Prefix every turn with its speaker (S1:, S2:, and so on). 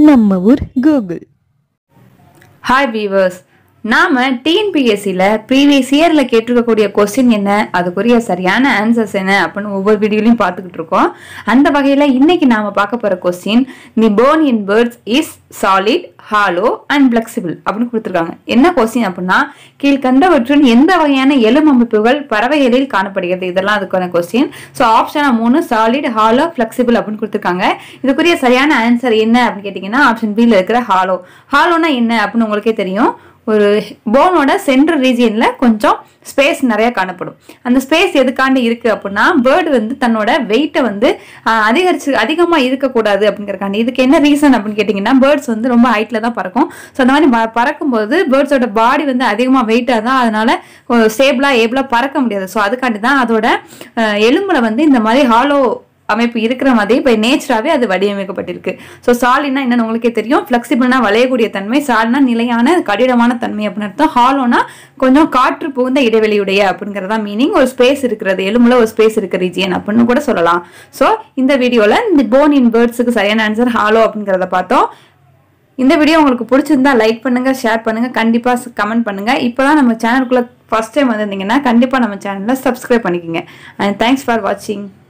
S1: நம்ம ஊர் Google
S2: hi viewers நாம டிஎன்பிஎஸ்சியில் ப்ரீவியஸ் இயரில் கேட்டிருக்கக்கூடிய கொஸ்டின் என்ன அதுக்குரிய சரியான ஆன்சர்ஸ் என்ன அப்படின்னு ஒவ்வொரு வீடியோலையும் பார்த்துக்கிட்டு இருக்கோம் அந்த வகையில் இன்னைக்கு நாம பார்க்க போகிற question the bone in birds is solid hollow and flexible அப்படின்னு கொடுத்துருக்காங்க என்ன கொஸ்டின் அப்படின்னா கீழ்கண்டவற்றின் எந்த வகையான எலும்பு அமைப்புகள் பறவைகளில் காணப்படுகிறது இதெல்லாம் அதுக்கான கொஸ்டின் ஸோ ஆப்ஷன் மூணு சாலிட் ஹாலோ ஃப்ளெக்சிபிள் அப்படின்னு கொடுத்துருக்காங்க இதுக்குரிய சரியான ஆன்சர் என்ன அப்படின்னு கேட்டிங்கன்னா ஆப்ஷன் பியில் இருக்கிற ஹாலோ ஹாலோனா என்ன அப்படின்னு உங்களுக்கே தெரியும் ஒரு போனோட சென்ட்ரல் ரீஜியன்ல கொஞ்சம் ஸ்பேஸ் நிறைய காணப்படும் அந்த ஸ்பேஸ் எதுக்காண்டி இருக்கு அப்படின்னா பேர்டு வந்து தன்னோட வெயிட்டை வந்து ஆஹ், அதிகரிச்சு அதிகமா இருக்கக்கூடாது அப்படிங்கறக்காண்டி இதுக்கு என்ன ரீசன் அப்படின்னு கேட்டிங்கன்னா பேர்ட்ஸ் வந்து ரொம்ப ஹைட்ல தான் பறக்கும் ஸோ அந்த மாதிரி ப- பறக்கும்போது பேர்ட்ஸோட பாடி வந்து அதிகமா வெயிட்டாக தான் அதனால ஸ்டேபிளா ஏபிளா பறக்க முடியாது ஸோ அதுக்காண்டி தான் அதோட ஆஹ், எலும்புல வந்து இந்த மாதிரி ஹாலோ அமைப்பு இருக்கிற மாதிரி இப்போ நேச்சராகவே அது வடிவமைக்கப்பட்டிருக்கு ஸோ சாலினா என்னன்னு உங்களுக்கே தெரியும் ஃப்ளெக்சிபிள்னா வளையக்கூடிய தன்மை சால்னா நிலையான கடினமான தன்மை அப்படின்னு அர்த்தம் ஹாலோனா கொஞ்சம் காற்று புகுந்த இடைவெளியுடைய அப்படிங்கிறதா மீனிங் ஒரு ஸ்பேஸ் இருக்கிறது எலும்புல ஒரு ஸ்பேஸ் இருக்க ரீஜியன் அப்படின்னு கூட சொல்லலாம் ஸோ இந்த வீடியோவில் இந்த போன் இன் பேர்ட்ஸுக்கு சரியான ஆன்சர் ஹாலோ அப்படிங்கிறத பார்த்தோம் இந்த வீடியோ உங்களுக்கு பிடிச்சிருந்தா லைக் பண்ணுங்க ஷேர் பண்ணுங்க கண்டிப்பா கமெண்ட் பண்ணுங்க இப்போதான் நம்ம சேனலுக்குள்ள ஃபர்ஸ்ட் டைம் வந்திருந்தீங்கன்னா கண்டிப்பா நம்ம சேனலை சப்ஸ்கிரைப் பண்ணிக்கோங்க அண்ட் தேங்க்ஸ் ஃபார் வாட்சிங்